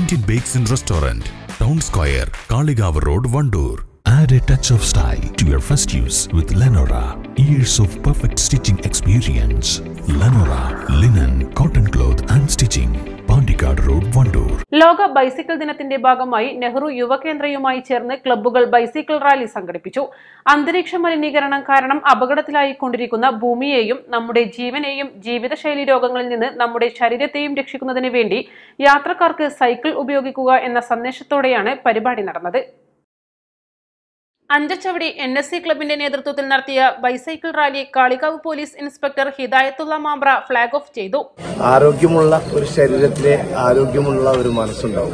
Indian bakes and restaurant town square Kalikavu road Vandoor Add a touch of style to your first use with Lenora. Years of perfect stitching experience. Lenora, linen, cotton cloth and stitching. Pandikad Road, Vandoor. ലോക bicycle ദിനത്തിന്റെ ഭാഗമായി നെഹ്റു യുവകേന്ദ്രയുമായി ചേർന്ന് ക്ലബ്ബുകൾ bicycle rally സംഘടിപ്പിച്ചു അന്തരീക്ഷ മലിനീകരണം കാരണം അപകടത്തിലായി കൊണ്ടിരിക്കുന്ന ഭൂമിയെയും നമ്മുടെ ജീവനെയും ജീവിതശൈലി രോഗങ്ങളിൽ നിന്ന് നമ്മുടെ ശരീരത്തെയും രക്ഷിക്കുന്നതിന് വേണ്ടി യാത്രക്കാർക്ക് സൈക്കിൾ ഉപയോഗിക്കുക എന്ന സന്ദേശത്തോടെയാണ് പരിപാടി നടന്നത് അഞ്ചച്ചവടി എൻ എസ് സി ക്ലബിന്റെ നേതൃത്വത്തിൽ നടത്തിയ bicycle rally Kalikavu police inspector Hidayathulla Mambra flag off ചെയ്തു ആരോഗ്യമുള്ള ഒരു ശരീരത്തിലെ ആരോഗ്യമുള്ള ഒരു മനസ്സുണ്ടാവും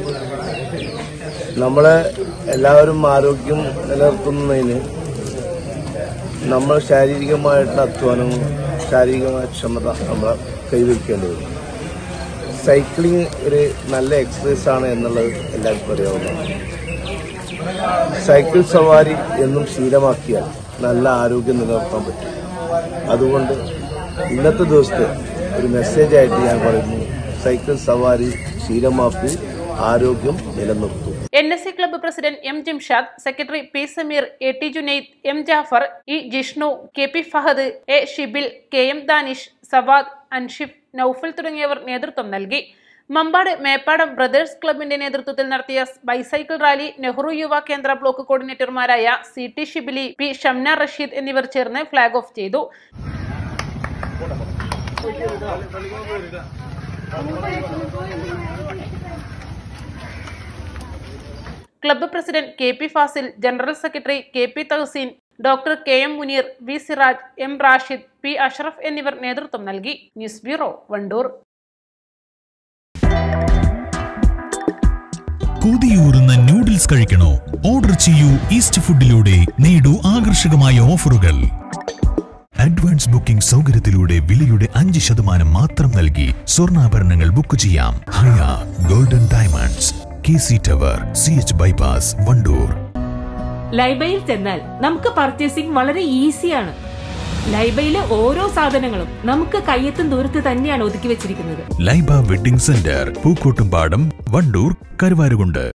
നമ്മള് എല്ലാവരും ആരോഗ്യം നിലനിർത്തുന്നതിന് നമ്മൾ ശാരീരികമായിട്ടുള്ള അധ്വാനവും ശാരീരികമായ ക്ഷമത നമ്മൾ കൈവരിക്കേണ്ടി വരും സൈക്ലിംഗ് ഒരു നല്ല എക്സസൈസ് ആണ് എന്നുള്ളത് എല്ലാവർക്കും അറിയാവുന്നതാണ് സൈക്കിൾ സവാരി എന്നും ശീലമാക്കിയാൽ നല്ല ആരോഗ്യം നിലനിർത്താൻ പറ്റും അതുകൊണ്ട് ഇന്നത്തെ ദിവസത്തെ ഒരു മെസ്സേജ് ആയിട്ട് ഞാൻ പറയുന്നു സൈക്കിൾ സവാരി ശീലമാക്കൂ ആരോഗ്യം നിലനിർത്തൂ N S C club president M Jimshad secretary P Sameer A T Junaid M Jafar E Jishnu K P Fahad A Shibil K M Danish Savad Anshif Noufal തുടങ്ങിയവർ നേതൃത്വം നൽകി മമ്പാട് മേപ്പാടം ബ്രദേഴ്സ് ക്ലബിന്റെ നേതൃത്വത്തിൽ നടത്തിയ bicycle rally Nehru Yuva Kendra block കോർഡിനേറ്റർമാരായ C T Shibili P Shamna Rasheed എന്നിവർ ചേർന്ന് ഫ്ളാഗ് ഓഫ് ചെയ്തു club president K P Fasil general secretary K P Thahseen doctor K M Muneer V Siraj M Rashid P Ashraf എന്നിവർ നേതൃത്വം നൽകി ന്യൂസ് ബ്യൂറോ വണ്ടൂർ കൊതിയൂറുന്ന നൂഡിൽസ് കഴിക്കണോ ഓർഡർ ചെയ്യൂ ഈസ്റ്റ് ഫുഡിലൂടെ നേടൂ ആകർഷകമായ ഓഫറുകൾ അഡ്വാൻസ് ബുക്കിംഗ് സൗകര്യത്തിലൂടെ വിലയുടെ അഞ്ച് ശതമാനം മാത്രം നൽകി സ്വർണ്ണാഭരണങ്ങൾ ബുക്ക് ചെയ്യാം Haya golden diamonds K C tower C H bypass Vandoor ലൈബയിൽ ചെന്നാൽ നമുക്ക് പർച്ചേസിംഗ് വളരെ ഈസിയാണ് ലൈബയിലെ ഓരോ സാധനങ്ങളും നമുക്ക് കയ്യെത്തും ദൂരത്ത് തന്നെയാണ് ഒതുക്കി വെച്ചിരിക്കുന്നത് ലൈബ വെഡിംഗ് സെന്റർ പൂക്കോട്ടുംപാടം വണ്ടൂർ കരുവാരുകുണ്ട്